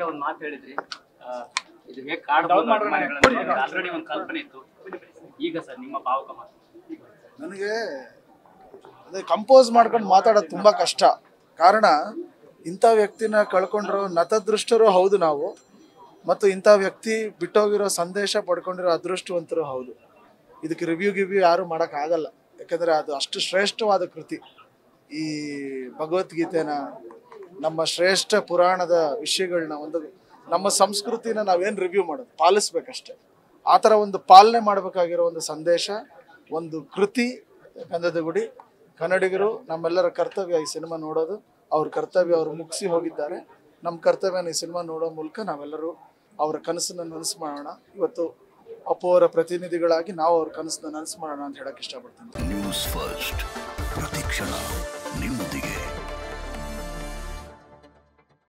ಒಂದ್ ಮಾತು ಹೇಳಿದ್ರಿ ಆ, ಇದು ಹೇಗೆ ಕಾಡ್ಬೋದು ಆಲ್ರೆಡಿ ಒಂದು ಕಲ್ಪನೆ ಇತ್ತು ಈಗ ಸರ್ ನಿಮ್ಮ ಭಾವುಕ ಮಾತು ನನಗೆ ಅದೇ ಕಂಪೋಸ್ ಮಾಡ್ಕೊಂಡು ಮಾತಾಡೋದು ತುಂಬ ಕಷ್ಟ ಕಾರಣ ಇಂಥ ವ್ಯಕ್ತಿನ ಕಳ್ಕೊಂಡ್ರು ನತದೃಷ್ಟರು ಹೌದು ನಾವು ಮತ್ತು ಇಂಥ ವ್ಯಕ್ತಿ ಬಿಟ್ಟೋಗಿರೋ ಸಂದೇಶ ಪಡ್ಕೊಂಡಿರೋ ಅದೃಷ್ಟವಂತರು ಹೌದು ಇದಕ್ಕೆ ರಿವ್ಯೂ ಗಿವ್ಯೂ ಯಾರು ಮಾಡೋಕ್ಕಾಗಲ್ಲ ಯಾಕಂದರೆ ಅದು ಅಷ್ಟು ಶ್ರೇಷ್ಠವಾದ ಕೃತಿ ಈ ಭಗವದ್ಗೀತೆನ ನಮ್ಮ ಶ್ರೇಷ್ಠ ಪುರಾಣದ ವಿಷಯಗಳನ್ನ ಒಂದು ನಮ್ಮ ಸಂಸ್ಕೃತಿನ ನಾವೇನು ರಿವ್ಯೂ ಮಾಡೋದು ಪಾಲಿಸ್ಬೇಕಷ್ಟೆ ಆ ಥರ ಒಂದು ಪಾಲನೆ ಮಾಡಬೇಕಾಗಿರೋ ಒಂದು ಸಂದೇಶ ಒಂದು ಕೃತಿ ಗಂಧದ ಗುಡಿ ಕನ್ನಡಿಗರು ನಮ್ಮೆಲ್ಲರ ಕರ್ತವ್ಯ ಈ ಸಿನಿಮಾ ನೋಡೋದು ಅವ್ರ ಕರ್ತವ್ಯ ಅವರು ಮುಗಿಸಿ ಹೋಗಿದ್ದಾರೆ ನಮ್ಮ ಕರ್ತವ್ಯನ ಈ ಸಿನಿಮಾ ನೋಡೋ ಮೂಲಕ ನಾವೆಲ್ಲರೂ ಅವರ ಕನಸನ್ನು ನನಸು ಮಾಡೋಣ ಇವತ್ತು ಅಪ್ಪು ಅವರ ಪ್ರತಿನಿಧಿಗಳಾಗಿ ನಾವು ಅವ್ರ ಕನಸನ್ನ ನನಸು ಮಾಡೋಣ ಅಂತ ಹೇಳಕ್ ಇಷ್ಟಪಡ್ತೀನಿ ನ್ಯೂಸ್ ಫಸ್ಟ್ ಪ್ರತಿಕ್ಷಣ ನಿಮ್ಮೊಂದಿಗೆ